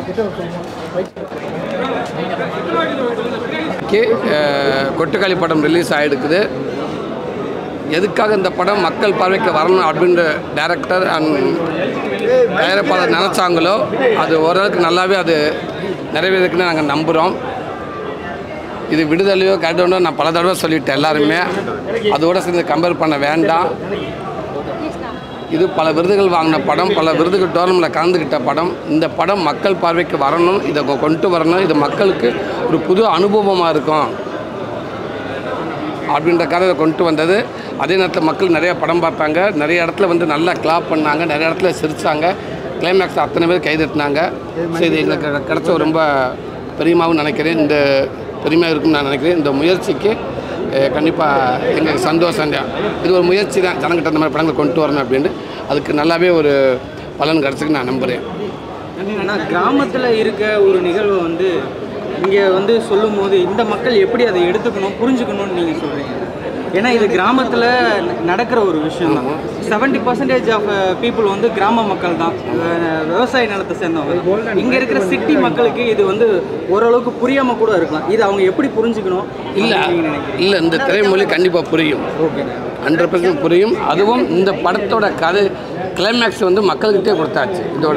இன்னைக்கு, அஹ், கொட்டுக்காளி படம் ரிலீஸ் ஆகிடுக்குது எதுக்காக இந்த படம் மக்கள் பார்வைக்கு வரணும் அப்படின்ற டைரக்டர் அண்ட் தயாரிப்பாளர் நினச்சாங்களோ அது ஓரளவுக்கு நல்லாவே அது நிறைவேறுக்குன்னு நாங்கள் நம்புகிறோம் இது விடுதலையோ கட்டணோ நான் பல தடவை சொல்லிட்டேன் எல்லாருமே அதோட சேர்ந்து கம்பேர் பண்ண வேண்டாம் இது பல விருதுகள் வாங்கின படம் பல விருதுகள் டோர்னமெண்ட்டில் கலந்துக்கிட்ட படம் இந்த படம் மக்கள் பார்வைக்கு வரணும் இதை கொ- கொண்டு வரணும் இது மக்களுக்கு ஒரு புது அனுபவமாக இருக்கும் அப்படின்ற கதையை கொண்டு வந்தது அதே நேரத்தில் மக்கள் நிறைய படம் பார்த்தாங்க நிறைய இடத்துல வந்து நல்லா கிளாப் பண்ணாங்க நிறைய இடத்துல சிரித்தாங்க கிளைமேக்ஸ் அத்தனை பேர் கைதட்டினாங்க ஸோ இது எங்களுக்கு கிடைச்ச ஒரு ரொம்ப பெரியமாவும் நினைக்கிறேன் இந்த பெருமையாக இருக்கும்னு நான் நினைக்கிறேன் இந்த முயற்சிக்கு கண்டிப்பாக எங்களுக்கு சந்தோஷம் தான் இது ஒரு முயற்சி தான் ஜனங்கிட்ட இந்த மாதிரி படங்களை கொண்டு வரணும் அப்படின்ட்டு அதுக்கு நல்லாவே ஒரு பலன் கிடச்சிருக்கு நான் நம்புகிறேன் ஆனால் கிராமத்தில் இருக்க ஒரு நிகழ்வை வந்து இங்கே வந்து சொல்லும் போது இந்த மக்கள் எப்படி அதை எடுத்துக்கணும் புரிஞ்சுக்கணும்னு நீங்கள் சொல்கிறீங்க ஏன்னா இது கிராமத்தில் நடக்கிற ஒரு விஷயம் தான் செவன்டி பர்சன்டேஜ் ஆஃப் பீப்புள் வந்து கிராம மக்கள் தான் அஹ் விவசாய நிலத்தை சேர்ந்தவங்க இங்கே இருக்கிற சிட்டி மக்களுக்கு இது வந்து ஓரளவுக்கு புரியாமல் கூட இருக்கலாம் இது அவங்க எப்படி புரிஞ்சுக்கணும் இல்லை அப்படின்னு நீங்க நினைக்கிறீங்க இல்லை இந்த திரைமொழி கண்டிப்பாக புரியும் ஓகே ஹண்ட்ரட் பர்சன்ட் புரியும் அதுவும் இந்த படத்தோட கதை கிளைமேக்ஸ் வந்து மக்கள்கிட்டே கொடுத்தாச்சு இதோட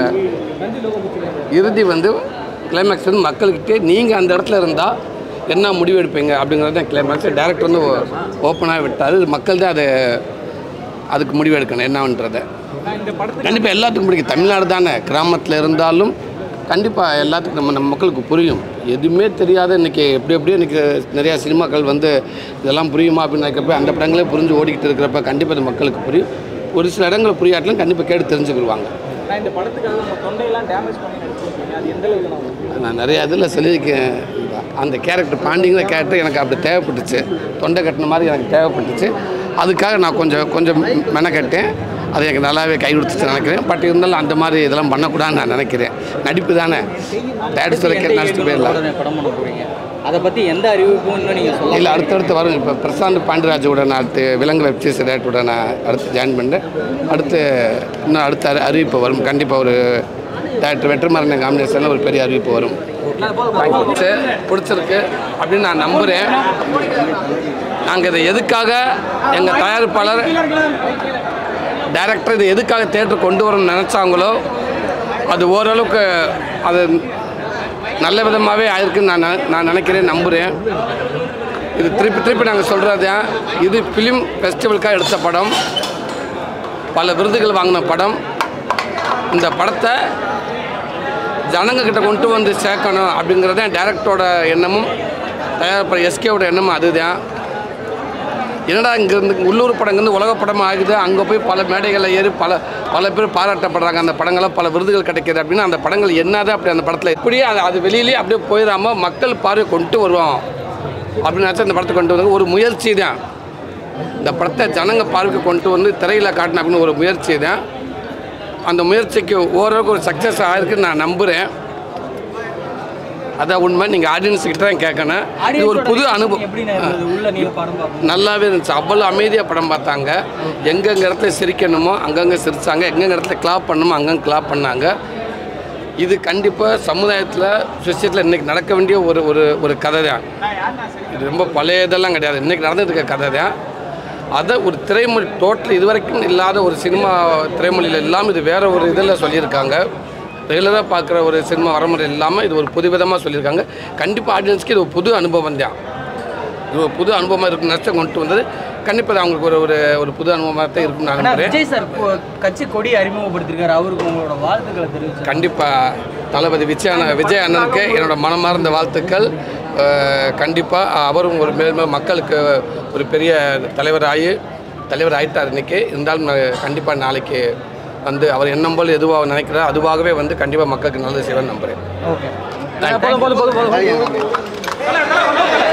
இறுதி வந்து கிளைமேக்ஸ் வந்து மக்கள்கிட்டே நீங்கள் அந்த இடத்துல இருந்தால் என்ன முடிவு எடுப்பீங்க அப்படிங்கிறது தான் கிளைமேக்ஸ் டேரக்டர் வந்து ஓப்பனாக விட்டார் மக்கள் தான் அதை அதுக்கு முடிவு எடுக்கணும் என்னன்றதை இந்த படத்தை கண்டிப்பாக எல்லாத்துக்கும் பிடிக்கும் தமிழ்நாடு தானே கிராமத்தில் இருந்தாலும் கண்டிப்பாக எல்லாத்துக்கும் நம்ம நம்ம மக்களுக்கு புரியும் எதுவுமே தெரியாத இன்றைக்கி எப்படி எப்படியோ இன்றைக்கி நிறையா சினிமாக்கள் வந்து இதெல்லாம் புரியுமா அப்படின்னு நினைக்கிறப்ப அந்த படங்களே புரிஞ்சு ஓடிக்கிட்டு இருக்கிறப்ப கண்டிப்பாக இது மக்களுக்கு புரியும் ஒரு சில இடங்கள் புரியாட்டிலும் கண்டிப்பாக கேட்டு தெரிஞ்சுக்கிடுவாங்க நான் இந்த படத்துக்காக உங்க தொண்டையெல்லாம் டேமேஜ் பண்ணி நடிச்சிருக்கீங்க அது எந்த அளவுக்கு நான் நான் நிறைய இதில் சொல்லியிருக்கேன் அந்த கேரக்டர் பாண்டிங்கிற கேரக்டர் எனக்கு அப்படி தேவைப்பட்டுச்சு தொண்டை கட்டின மாதிரி எனக்கு தேவைப்பட்டுச்சு அதுக்காக நான் கொஞ்சம் கொஞ்சம் மெனக்கட்டேன் அது எனக்கு நல்லாவே கை கொடுத்துச்சு நினைக்கிறேன் பட் இருந்தாலும் அந்த மாதிரி இதெல்லாம் பண்ணக்கூடாதுன்னு நான் நினைக்கிறேன் நடிப்பு தானே டேரக்டர் சொல்லிக்க நடிச்சுட்டு போயிடலாம் உடனே படம் பண்ண போறீங்க அதை பத்தி எந்த அறிவிப்பும் இன்னும் நீங்க சொல்ல இல்லை அடுத்தடுத்து வரும் இப்போ பிரசாந்த் பாண்டியராஜோட நான் அடுத்து விலங்கு வெப்சீரிஸ் டேரக்டரோட நான் அடுத்து ஜாயின் பண்ணேன் அடுத்து இன்னும் அடுத்த அறி- அறிவிப்பு வரும் கண்டிப்பாக ஒரு டேரக்டர் வெற்றிமாறன் காம்பினேஷனில் ஒரு பெரிய அறிவிப்பு வரும் பிடிச்சி பிடிச்சிருக்கு அப்படின்னு நான் நம்புகிறேன் நாங்கள் இதை எதுக்காக எங்கள் தயாரிப்பாளர் டைரக்டர் இதை எதுக்காக தேட்டர் கொண்டு வரணும்னு நினச்சாங்களோ அது ஓரளவுக்கு அது நல்ல விதமாகவே ஆயிருக்குன்னு நான் நெ- நான் நினைக்கிறேன் நம்புகிறேன் இது திருப்பி திருப்பி நாங்கள் சொல்கிறது இது ஃபிலிம் ஃபெஸ்டிவலுக்காக எடுத்த படம் பல விருதுகள் வாங்கின படம் இந்த படத்தை ஜனங்க கிட்ட கொண்டு வந்து சேர்க்கணும் அப்படிங்கிறது தான் டேரக்டரோட எண்ணமும் தயாரிப்பாளர் எஸ்கேவோட எண்ணமும் அதுதான் என்னடா இங்கேருந்து உள்ளூர் படங்கள்ந்து உலக படம் ஆகுது அங்கே போய் பல மேடைகளில் ஏறி பல பல பேர் பாராட்டப்படுறாங்க அந்த படங்கள்லாம் பல விருதுகள் கிடைக்கிது அப்படின்னா அந்த படங்கள் என்னதான் அப்படி அந்த படத்தில் இப்படியே அது அது வெளியிலேயே அப்படியே போயிடாமல் மக்கள் பார்வை கொண்டு வருவோம் அப்படின்னு நினச்சா இந்த படத்தை கொண்டு வந்து ஒரு முயற்சி தான் இந்த படத்தை ஜனங்க பார்வைக்கு கொண்டு வந்து திரையில் காட்டணும் அப்படின்னு ஒரு முயற்சி தான் அந்த முயற்சிக்கு ஓரளவுக்கு ஒரு சக்ஸஸ் ஆகிருக்குன்னு நான் நம்புகிறேன் அதான் உண்மை நீங்கள் ஆடியன்ஸ் கிட்ட தான் கேட்கணும் இது ஒரு புது அனுபவம் எப்படி இருந்தது உள்ள நீங்க படம் பார்க்கணும் நல்லாவே இருந்துச்சு அவ்வளோ அமைதியாக படம் பார்த்தாங்க எங்கெங்க இடத்துல சிரிக்கணுமோ அங்கங்கே சிரித்தாங்க எங்கெங்க இடத்துல கிளாப் பண்ணணுமோ அங்கங்கே கிளாப் பண்ணாங்க இது கண்டிப்பாக சமுதாயத்தில் சொசைட்டியில் இன்றைக்கி நடக்க வேண்டிய ஒரு ஒரு ஒரு கதை தான் இது ரொம்ப பழைய இதெல்லாம் கிடையாது இன்றைக்கி நடந்துட்டு இருக்க கதை தான் அதை ஒரு திரைமொழி டோட்டல் இதுவரைக்கும் இல்லாத ஒரு சினிமா திரைமொழியில் இல்லாமல் இது வேற ஒரு இதில் சொல்லியிருக்காங்க ரெகுலராக பார்க்குற ஒரு சினிமா வரமுறை இல்லாமல் இது ஒரு புதுவிதமாக சொல்லியிருக்காங்க கண்டிப்பாக ஆடியன்ஸ்க்கு இது ஒரு புது அனுபவம் தான் இது ஒரு புது அனுபவமாக இருக்கும் நஷ்டம் கொண்டு வந்தது கண்டிப்பாக அது அவங்களுக்கு ஒரு ஒரு ஒரு புது அனுபவமாக தான் இருக்கும்னு நான் ஆனா நம்புகிறேன் விஜய் சார் கொ- கட்சி கொடி அறிமுகப்படுத்திருக்காரு அவருக்கு உங்களோட வாழ்த்துக்களை தெரிவிச்சு கண்டிப்பாக தளபதி விஜய் அண்ணன் விஜய் அண்ணனுக்கு என்னோட மனமார்ந்த வாழ்த்துக்கள் கண்டிப்பாக அவரும் ஒரு மேலும் மக்களுக்கு ஒரு பெரிய தலைவராகி தலைவர் ஆயிட்டார் இன்னைக்கு இருந்தாலும் கண்டிப்பாக நாளைக்கு வந்து அவர் எண்ணம் போல் எதுவாக நினைக்கிறாரோ அதுவாகவே வந்து கண்டிப்பாக மக்களுக்கு நல்லது செய்வேன்னு நம்புகிறேன் ஓகே போதும் போதும் போதும் போதும்